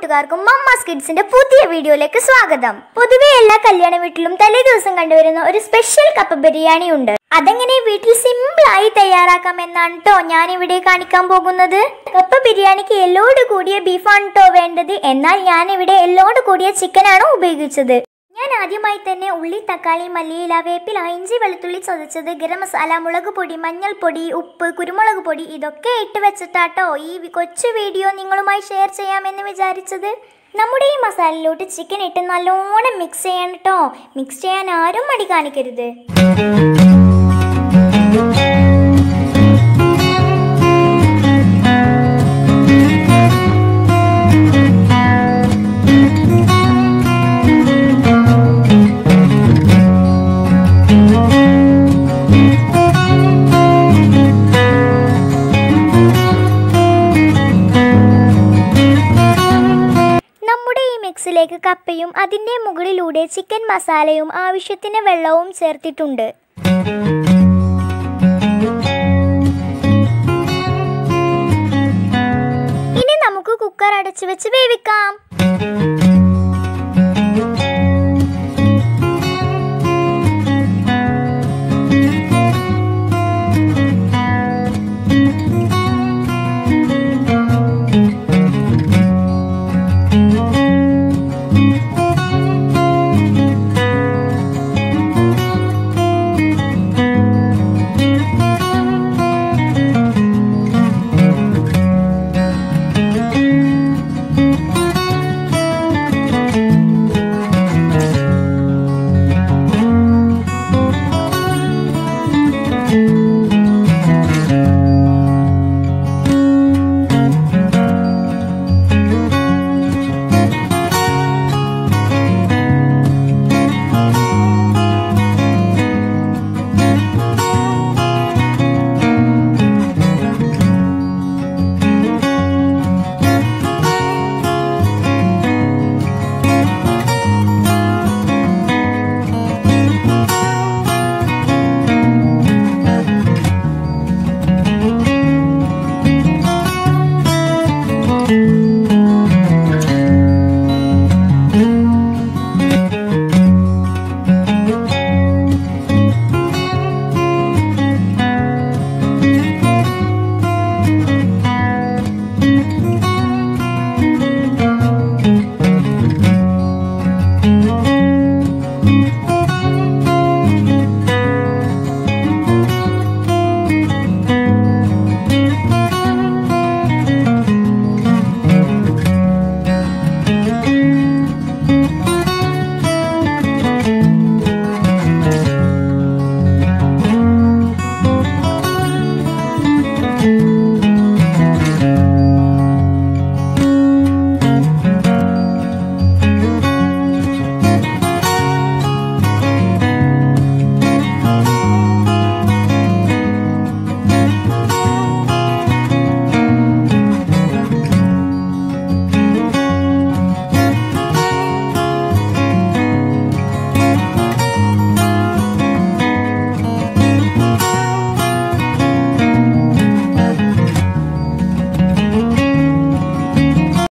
കൂട്ടുകാർക്കും മമ്മാസ് കിഡ്സിന്റെ പുതിയ വീഡിയോയിലേക്ക് സ്വാഗതം പൊതുവെ എല്ലാ കല്യാണ വീട്ടിലും തലേ ദിവസം കണ്ടുവരുന്ന ഒരു സ്പെഷ്യൽ കപ്പ ബിരിയാണി ഉണ്ട് അതെങ്ങനെ വീട്ടിൽ സിമ്പിൾ ആയി തയ്യാറാക്കാം എന്നാണ് കേട്ടോ ഞാൻ ഇവിടെ കാണിക്കാൻ പോകുന്നത് കപ്പ ബിരിയാണിക്ക് എല്ലോട് കൂടിയ ബീഫാണ് കേട്ടോ വേണ്ടത് എന്നാൽ ഞാൻ ഇവിടെ എല്ലോട് കൂടിയ ചിക്കനാണ് ഉപയോഗിച്ചത് ഞാൻ ആദ്യമായി തന്നെ ഉള്ളി തക്കാളി മല്ലിയില വേപ്പില ഇഞ്ചി വെളുത്തുള്ളി ചതച്ചത് ഗരം മസാല മുളക് പൊടി മഞ്ഞൾപ്പൊടി ഉപ്പ് കുരുമുളക് പൊടി ഇതൊക്കെ ഇട്ട് വെച്ചിട്ടാട്ടോ ഈ വി- കൊച്ചു വീഡിയോ നിങ്ങളുമായി ഷെയർ ചെയ്യാമെന്ന് വിചാരിച്ചത് നമ്മുടെ ഈ മസാലയിലോട്ട് ചിക്കൻ ഇട്ട് നല്ലോണം മിക്സ് ചെയ്യണം കേട്ടോ മിക്സ് ചെയ്യാൻ ആരും മടി കാണിക്കരുത് നമ്മുടെ ഈ മിക്സിലേക്ക് കപ്പയും അതിൻ്റെ മുകളിലൂടെ ചിക്കൻ മസാലയും ആവശ്യത്തിന് വെള്ളവും ചേർത്തിട്ടുണ്ട് ഇനി നമുക്ക് കുക്കർ അടച്ചു വെച്ച് വേവിക്കാം